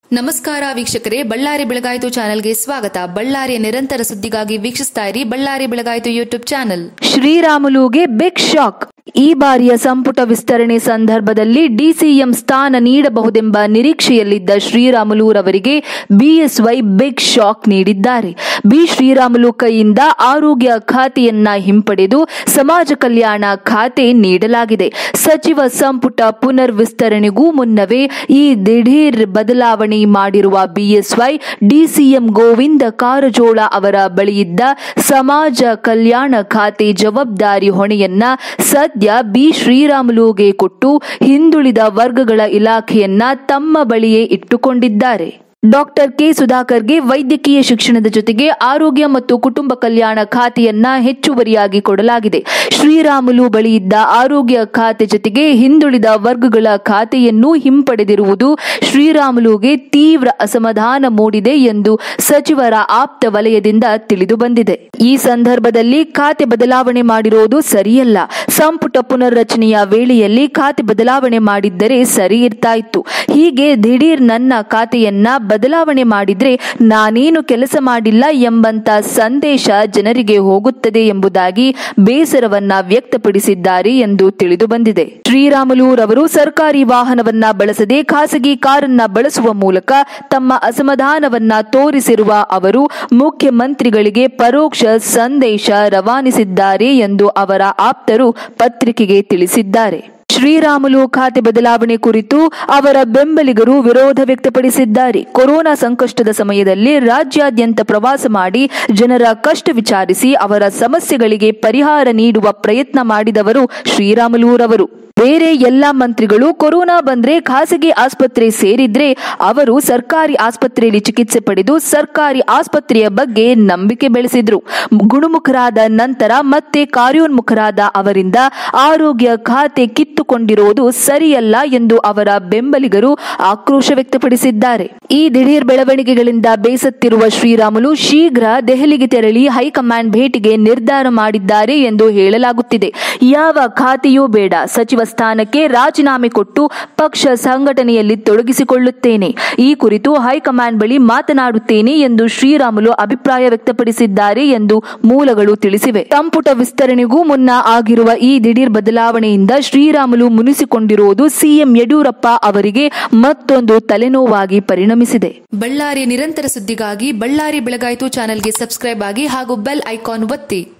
ನಮಸ್ಕಾರ ವೀಕ್ಷಕರೇ ಬಳ್ಳಾರಿ ಬೆಳಗಾಯಿತು ಚಾನೆಲ್ಗೆ ಸ್ವಾಗತ ಬಳ್ಳಾರಿಯ ನಿರಂತರ ಸುದ್ದಿಗಾಗಿ ವೀಕ್ಷಿಸ್ತಾ ಇರಿ ಬಳ್ಳಾರಿ ಬೆಳಗಾಯಿತು ಯೂಟ್ಯೂಬ್ ಚಾನೆಲ್ ಶ್ರೀರಾಮುಲುಗೆ ಬಿಗ್ ಶಾಕ್ ಈ ಬಾರಿಯ ಸಂಪುಟ ವಿಸ್ತರಣೆ ಸಂದರ್ಭದಲ್ಲಿ ಡಿಸಿಎಂ ಸ್ಥಾನ ನೀಡಬಹುದೆಂಬ ನಿರೀಕ್ಷೆಯಲ್ಲಿದ್ದ ಶ್ರೀರಾಮುಲುರವರಿಗೆ ಬಿಎಸ್ವೈ ಬಿಗ್ ಶಾಕ್ ನೀಡಿದ್ದಾರೆ ಬಿ ಶ್ರೀರಾಮುಲು ಕೈಯಿಂದ ಆರೋಗ್ಯ ಖಾತೆಯನ್ನ ಹಿಂಪಡೆದು ಸಮಾಜ ಕಲ್ಯಾಣ ಖಾತೆ ನೀಡಲಾಗಿದೆ ಸಚಿವ ಸಂಪುಟ ಪುನರ್ ವಿಸ್ತರಣೆಗೂ ಮುನ್ನವೇ ಈ ದಿಢೀರ್ ಬದಲಾವಣೆ ಮಾಡಿರುವ ಬಿಎಸ್ವೈ ಡಿಸಿಎಂ ಗೋವಿಂದ ಕಾರಜೋಳ ಅವರ ಬಳಿಯಿದ್ದ ಸಮಾಜ ಕಲ್ಯಾಣ ಖಾತೆ ಜವಾಬ್ದಾರಿ ಹೊಣೆಯನ್ನ ಸದ್ಯ ಬಿ ಶ್ರೀರಾಮುಲುಗೆ ಕೊಟ್ಟು ಹಿಂದುಳಿದ ವರ್ಗಗಳ ಇಲಾಖೆಯನ್ನ ತಮ್ಮ ಬಳಿಯೇ ಇಟ್ಟುಕೊಂಡಿದ್ದಾರೆ ಡಾಕ್ಟರ್ ಕೆ ಸುಧಾಕರ್ಗೆ ವೈದ್ಯಕೀಯ ಶಿಕ್ಷಣದ ಜೊತೆಗೆ ಆರೋಗ್ಯ ಮತ್ತು ಕುಟುಂಬ ಕಲ್ಯಾಣ ಖಾತೆಯನ್ನ ಹೆಚ್ಚುವರಿಯಾಗಿ ಕೊಡಲಾಗಿದೆ ಶ್ರೀರಾಮುಲು ಬಳಿಯಿದ್ದ ಆರೋಗ್ಯ ಖಾತೆ ಜೊತೆಗೆ ಹಿಂದುಳಿದ ವರ್ಗಗಳ ಖಾತೆಯನ್ನು ಹಿಂಪಡೆದಿರುವುದು ಶ್ರೀರಾಮುಲುಗೆ ತೀವ್ರ ಅಸಮಾಧಾನ ಮೂಡಿದೆ ಎಂದು ಸಚಿವರ ಆಪ್ತ ವಲಯದಿಂದ ತಿಳಿದು ಬಂದಿದೆ ಈ ಸಂದರ್ಭದಲ್ಲಿ ಖಾತೆ ಬದಲಾವಣೆ ಮಾಡಿರುವುದು ಸರಿಯಲ್ಲ ಸಂಪುಟ ಪುನರ್ರಚನೆಯ ವೇಳೆಯಲ್ಲಿ ಖಾತೆ ಬದಲಾವಣೆ ಮಾಡಿದ್ದರೆ ಸರಿ ಇರ್ತಾ ಇತ್ತು ಹೀಗೆ ದಿಢೀರ್ ನನ್ನ ಖಾತೆಯನ್ನ ಬದಲಾವಣೆ ಮಾಡಿದ್ರೆ ನಾನೇನು ಕೆಲಸ ಮಾಡಿಲ್ಲ ಎಂಬಂತ ಸಂದೇಶ ಜನರಿಗೆ ಹೋಗುತ್ತದೆ ಎಂಬುದಾಗಿ ಬೇಸರವನ್ನ ವ್ಯಕ್ತಪಡಿಸಿದ್ದಾರೆ ಎಂದು ತಿಳಿದು ಬಂದಿದೆ ಶ್ರೀರಾಮುಲುರವರು ಸರ್ಕಾರಿ ವಾಹನವನ್ನ ಬಳಸದೆ ಖಾಸಗಿ ಕಾರನ್ನ ಬಳಸುವ ಮೂಲಕ ತಮ್ಮ ಅಸಮಾಧಾನವನ್ನ ತೋರಿಸಿರುವ ಅವರು ಮುಖ್ಯಮಂತ್ರಿಗಳಿಗೆ ಪರೋಕ್ಷ ಸಂದೇಶ ರವಾನಿಸಿದ್ದಾರೆ ಎಂದು ಅವರ ಆಪ್ತರು ಪತ್ರಿಕೆಗೆ ತಿಳಿಸಿದ್ದಾರೆ ಶ್ರೀರಾಮುಲು ಖಾತೆ ಬದಲಾವಣೆ ಕುರಿತು ಅವರ ಬೆಂಬಲಿಗರು ವಿರೋಧ ವ್ಯಕ್ತಪಡಿಸಿದ್ದಾರೆ ಕೊರೋನಾ ಸಂಕಷ್ಟದ ಸಮಯದಲ್ಲಿ ರಾಜ್ಯಾದ್ಯಂತ ಪ್ರವಾಸ ಮಾಡಿ ಜನರ ಕಷ್ಟ ವಿಚಾರಿಸಿ ಅವರ ಸಮಸ್ಯೆಗಳಿಗೆ ಪರಿಹಾರ ನೀಡುವ ಪ್ರಯತ್ನ ಮಾಡಿದವರು ಶ್ರೀರಾಮುಲುರವರು ಬೇರೆ ಎಲ್ಲಾ ಮಂತ್ರಿಗಳು ಕೊರೋನಾ ಬಂದ್ರೆ ಖಾಸಗಿ ಆಸ್ಪತ್ರೆ ಸೇರಿದ್ರೆ ಅವರು ಸರ್ಕಾರಿ ಆಸ್ಪತ್ರೆಯಲ್ಲಿ ಚಿಕಿತ್ಸೆ ಪಡೆದು ಸರ್ಕಾರಿ ಆಸ್ಪತ್ರೆಯ ಬಗ್ಗೆ ನಂಬಿಕೆ ಬೆಳೆಸಿದ್ರು ಗುಣಮುಖರಾದ ನಂತರ ಮತ್ತೆ ಕಾರ್ಯೋನ್ಮುಖರಾದ ಅವರಿಂದ ಆರೋಗ್ಯ ಖಾತೆ ಕಿತ್ತುಕೊಂಡಿರುವುದು ಸರಿಯಲ್ಲ ಎಂದು ಅವರ ಬೆಂಬಲಿಗರು ಆಕ್ರೋಶ ವ್ಯಕ್ತಪಡಿಸಿದ್ದಾರೆ ಈ ದಿಢೀರ್ ಬೆಳವಣಿಗೆಗಳಿಂದ ಬೇಸತ್ತಿರುವ ಶ್ರೀರಾಮುಲು ಶೀಘ್ರ ದೆಹಲಿಗೆ ತೆರಳಿ ಹೈಕಮಾಂಡ್ ಭೇಟಿಗೆ ನಿರ್ಧಾರ ಮಾಡಿದ್ದಾರೆ ಎಂದು ಹೇಳಲಾಗುತ್ತಿದೆ ಯಾವ ಖಾತೆಯೂ ಬೇಡ ಸಚಿವ ಸ್ಥಾನಕ್ಕೆ ರಾಜೀನಾಮೆ ಕೊಟ್ಟು ಪಕ್ಷ ಸಂಘಟನೆಯಲ್ಲಿ ತೊಡಗಿಸಿಕೊಳ್ಳುತ್ತೇನೆ ಈ ಕುರಿತು ಹೈಕಮಾಂಡ್ ಬಳಿ ಮಾತನಾಡುತ್ತೇನೆ ಎಂದು ಶ್ರೀರಾಮುಲು ಅಭಿಪ್ರಾಯ ವ್ಯಕ್ತಪಡಿಸಿದ್ದಾರೆ ಎಂದು ಮೂಲಗಳು ತಿಳಿಸಿವೆ ಸಂಪುಟ ವಿಸ್ತರಣೆಗೂ ಮುನ್ನ ಆಗಿರುವ ಈ ದಿಢೀರ್ ಬದಲಾವಣೆಯಿಂದ ಶ್ರೀರಾಮುಲು ಮುನಿಸಿಕೊಂಡಿರುವುದು ಸಿಎಂ ಯಡಿಯೂರಪ್ಪ ಅವರಿಗೆ ಮತ್ತೊಂದು ತಲೆನೋವಾಗಿ ಪರಿಣಮಿಸಿದೆ ಬಳ್ಳಾರಿಯ ನಿರಂತರ ಸುದ್ದಿಗಾಗಿ ಬಳ್ಳಾರಿ ಬೆಳಗಾಯಿತು ಚಾನೆಲ್ಗೆ ಸಬ್ಸ್ಕ್ರೈಬ್ ಆಗಿ ಹಾಗೂ ಬೆಲ್ ಐಕಾನ್ ಒತ್ತಿ